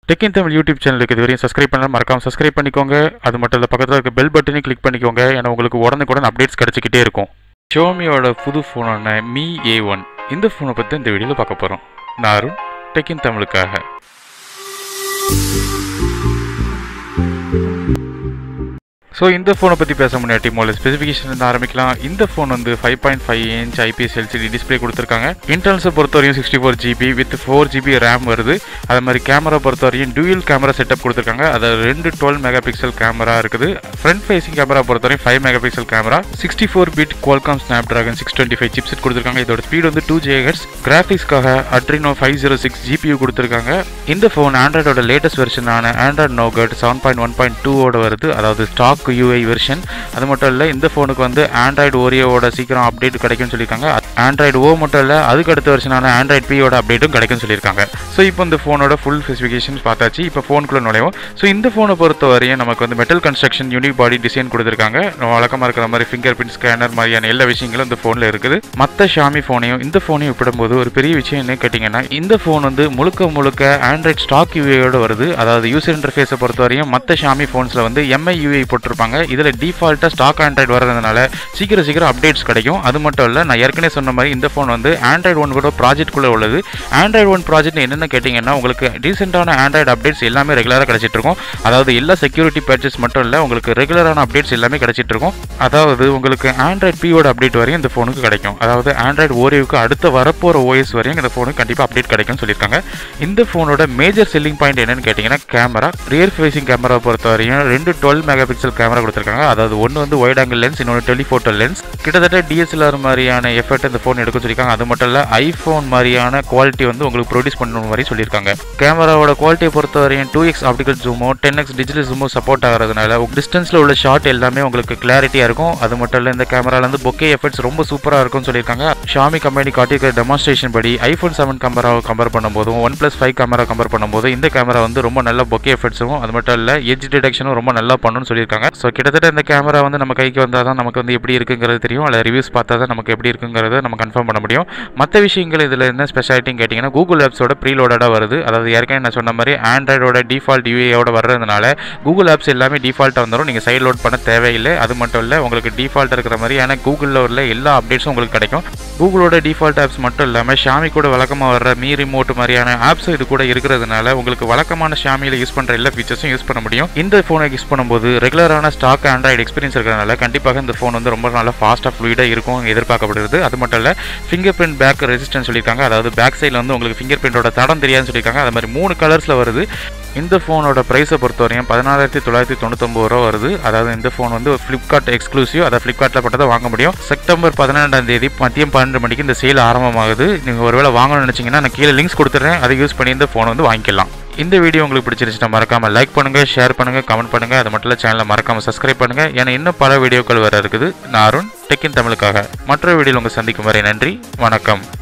டெக்கின் Tamil YouTube சேனலுக்கு இது வரையும் சப்ஸ்கிரைப் பண்ணலாம் மறக்காம சப்ஸ்கிரைப் பண்ணிக்கோங்க அது மட்டும் இல்லை பக்கத்தில் இருக்க பெல் பட்டனையும் கிளிக் பண்ணிக்கோங்க ஏன்னா உங்களுக்கு உடனுக்குடன் அப்டேட்ஸ் கிடச்சிக்கிட்டே இருக்கும் ஷோமியோட புது ஃபோனான மீ ஏ ஒன் இந்த ஃபோனை பற்றி இந்த வீடியோவில் பார்க்க போகிறோம் நான் அருண் டெக்கின் தமிழுக்காக ஸோ இந்த ஃபோனை பற்றி பேச முன்னாடி முதல்ல ஸ்பெசிஃபிகேஷன் இருந்து ஆரம்பிக்கலாம் இந்த ஃபோன் வந்து five point five inch IPS LCD display கொடுத்துருக்காங்க இன்டர்னல்ஸை பொறுத்தவரையும் sixty four GB with four GB RAM வருது அது மாதிரி கேமரா பொறுத்தவரையும் டூயல் கேமரா செட்டப் கொடுத்துருக்காங்க அது ரெண்டு டுவெல் மெகா பிக்சல் கேமரா இருக்குது ஃப்ரண்ட் ஃபேசிங் கேமரா பொறுத்தவரையும் five megapixel camera sixty four bit Qualcomm Snapdragon six twenty five chipset கொடுத்துருக்காங்க இதோட ஸ்பீட் வந்து டூ ஜேஹெட்ஸ் கிராஃபிக்ஸ்க்காக Adreno five zero six GPU கொடுத்துருக்காங்க இந்த ஃபோன் ஆண்ட்ராய்டோட லேட்டஸ்ட் வெர்ஷனான Android Nougat seven point one point டூவோட வருது அதாவது ஸ்டாக் யூஐ வெர்ஷன் அது மட்டும் இல்லை இந்த ஃபோனுக்கு வந்து ஆண்ட்ராய்டு ஓரியோவோட சீக்கிரம் அப்டேட் கிடைக்கும்னு சொல்லியிருக்காங்க ஆண்ட்ராய்டு ஓ மட்டும் இல்லை அதுக்கு அடுத்த வருஷனான ஆண்ட்ராய்ட் பியோட அப்டேட்டும் கிடைக்கும்னு சொல்லியிருக்காங்க ஸோ இப்போ இந்த ஃபோனோட ஃபுல் ஸ்பெசிஃபிகேஷன்ஸ் பார்த்தாச்சு இப்போ ஃபோனுக்குள்ள நுழைவோம் ஸோ இந்த ஃபோனை பொறுத்த வரையும் நமக்கு வந்து metal construction unique body design கொடுத்துருக்காங்க நம்ம வழக்கமாக இருக்கிற மாதிரி ஃபிங்கர் பிரிண்ட் ஸ்கேனர் மாதிரியான எல்லா விஷயங்களும் இந்த ஃபோனில் இருக்குது மற்ற ஷாமி ஃபோனையும் இந்த ஃபோனையும் ஒப்பிடும்போது ஒரு பெரிய விஷயம் என்ன கேட்டிங்கன்னா இந்த ஃபோன் வந்து முழுக்க முழுக்க ஆண்ட்ராய்ட் ஸ்டாக் யூஏயோட வருது அதாவது யூசர் இன்டர்ஃபேஸை பொறுத்த வரையும் மற்ற ஷாமி ஃபோன்ஸில் வந்து எம்ஐ யூஐ போட்டிருப்பாங்க இதில் டிஃபால்ட்டாக ஸ்டாக் ஆண்ட்ராய்டு வரதுனால சீக்கிரம் சீக்கிரம் அப்டேட்ஸ் கிடைக்கும் அது மட்டும் இல்லை நான் ஏற்கனவே சொன்ன மாதிரி இந்த ஃபோன் வந்து ஆண்ட்ராய்டு ஒன் கூட ப்ராஜெக்ட்குள்ளே உள்ளது ஆண்ட்ராய்டு ஒன் ப்ராஜெக்ட் என்னென்ன கேட்டிங்கன்னா உங்களுக்கு ரீசெண்டான ஆண்ட்ராய்டு அப்டேட்ஸ் எல்லாமே ரெகுலராக கிடைச்சிட்டு இருக்கும் அதாவது எல்லா செக்யூரிட்டி பேட்சஸ் மட்டும் இல்லை உங்களுக்கு ரெகுலரான அப்டேட்ஸ் எல்லாமே கிடைச்சிட்டு இருக்கும் அதாவது உங்களுக்கு ஆண்ட்ராய்ட் பியோட அப்டேட் வரையும் இந்த ஃபோனுக்கு கிடைக்கும் அதாவது ஆண்ட்ராய்டு ஓரியோவுக்கு அடுத்த வரப்போகிற ஓஎஸ் வரையும் இந்த ஃபோனுக்கு கண்டிப்பாக அப்டேட் கிடைக்கும்னு சொல்லியிருக்காங்க இந்த ஃபோனோட மேஜர் செல்லிங் பாயிண்ட் என்னன்னு கேட்டிங்கன்னா கேமரா ரியர் ஃபேசிங் கேமரா பொறுத்த வரையும் ரெண்டு டுவெல் மெகா பிக்சல் கேமரா கொடுத்துருக்காங்க அதாவது ஒன்று வந்து ஒயிட் ஆங்கிள் லென்ஸ் இன்னொன்று டெலிஃபோட்டோ லென்ஸ் கிட்டத்தட்ட டிஎஸ்எல்ஆர் மாதிரியான எஃபெக்ட் இந்த ஃபோன் எடுக்க சொல்லியிருக்காங்க அது மட்டும் இல்லை ஐஃபோன் மாதிரியான குவாலிட்டி வந்து உங்களுக்கு ப்ரொடியூஸ் பண்ணணும் மாதிரி சொல்லியிருக்காங்க கேமராவோட குவாலிட்டியை பொறுத்த வரையும் டூ எக்ஸ் ஆப்டிகல் ஜூமோ டென் எக்ஸ் டிஜிட்டல் ஜூமோ சப்போர்ட் ஆகிறதுனால டிஸ்டன்ஸில் உள்ள ஷாட் எல்லாமே உங்களுக்கு கிளாரிட்டியாக இருக்கும் அது மட்டும் இல்லை இந்த கேமரால வந்து பொக்கே எஃபெக்ட்ஸ் ரொம்ப சூப்பராக இருக்கும்னு சொல்லியிருக்காங்க ஷாமி கம்பெனி காட்டியிருக்கிற டெமான்ஸ்ட்ரேஷன் படி ஐஃபோன் செவன் கேமராவை கம்பேர் பண்ணும்போதும் one plus five camera compare பண்ணும்போது இந்த கேமரா வந்து ரொம்ப நல்ல பொக்கே எஃபெக்ட்ஸும் அது மட்டும் இல்லை எஜ் டிடெக்ஷனும் ரொம்ப நல்லா பண்ணுன்னு சொல்லியிருக்காங்க ஸோ கிட்டத்தட்ட இந்த கேமரா வந்து நம்ம கைக்கு வந்தால் தான் நமக்கு வந்து எப்படி இருக்குங்கிறது தெரியும் அதில் ரிவ்யூஸ் பார்த்தா தான் நமக்கு எப்படி இருக்குங்கிறத நம்ம கன்ஃபார்ம் பண்ண முடியும் மற்ற விஷயங்கள் இதில் என்ன ஸ்பெஷாலிட்டின்னு கேட்டிங்கன்னா கூகுள் ஆப்ஸோட ப்ரீலோடடாக வருது அதாவது ஏற்கனவே நான் சொன்ன மாதிரி ஆண்ட்ராய்டோட டிஃபால்ட் யூஏயோட வர்றதுனால கூகுள் ஆப்ஸ் எல்லாமே டிஃபால்ட்டாக வந்துடும் நீங்கள் சைட் லோட் பண்ண தேவையில்லை அது மட்டும் இல்லை உங்களுக்கு டிஃபால்ட் இருக்கிற மாதிரி ஏன்னா கூகுளில் உள்ள எல்லா அப்டேட்ஸும் உங்களுக்கு கிடைக்கும் கூகுளோட டிஃபால்ட் ஆப்ஸ் மட்டும் இல்லாமல் ஷாமி கூட வழக்கமாக வர்ற மீ ரிமோட் மாதிரியான ஆப்ஸும் இது கூட இருக்கிறதுனால உங்களுக்கு வழக்கமான ஷாமியில் யூஸ் பண்ணுற எல்லா ஃபீச்சர்ஸும் யூஸ் பண்ண முடியும் இந்த ஃபோனை யூஸ் பண்ணும்போது ரெகுலரான ஸ்டாக் ஆண்ட்ராய்டு எக்ஸ்பீரியன்ஸ் இருக்கிறதுனால கண்டிப்பாக இந்த ஃபோன் வந்து ரொம்ப நல்லா ஃபாஸ்ட்டாக ஃப்ளூயிடாக இருக்கும் எதிர்பார்க்கப்படுகிறது அது மட்டும் இல்லை ஃபிங்கர் பிரிண்ட் பேக் ரெசிஸ்டன்ஸ் சொல்லியிருக்காங்க அதாவது பேக் சைடில் வந்து உங்களுக்கு ஃபிங்கர் பிரிண்டோட தடம் தெரியாதுன்னு சொல்லியிருக்காங்க அது மாதிரி மூணு கலர்ஸில் வருது இந்த ஃபோனோட ப்ரைஸை பொறுத்தவரையும் பதினாலாயிரத்தி தொள்ளாயிரத்தி தொண்ணூத்தொம்பது ரூபா வருது அதாவது இந்த ஃபோன் வந்து ஃப்ளிப்கார்ட் எக்ஸ்க்ளூசிவ் அதை ஃப்ளிப்கார்ட்டில் மட்டும் தான் வாங்க முடியும் செப்டம்பர் பதினெண்டாம் தேதி மதியம் பன்னெண்டு மணிக்கு இந்த சேல் ஆரம்பமாகுது நீங்கள் ஒருவேளை வாங்கணும்னு நினச்சிங்கன்னா நான் கீழே லிங்க்ஸ் கொடுத்துட்றேன் அதை யூஸ் பண்ணி இந்த ஃபோனை வந்து வாங்கிக்கலாம் இந்த வீடியோ உங்களுக்கு பிடிச்சிருச்சுன்னா மறக்காம லைக் பண்ணுங்க ஷேர் பண்ணுங்க கமெண்ட் பண்ணுங்க அது மட்டும் இல்லை சேனலை மறக்காம சப்ஸ்கிரைப் பண்ணுங்க ஏன்னா இன்னும் பல வீடியோக்கள் வர இருக்குது நான் அருண் டெக்கின் தமிழுக்காக மற்றொரு வீடியோவில் உங்கள் சந்திக்கும் வரை நன்றி வணக்கம்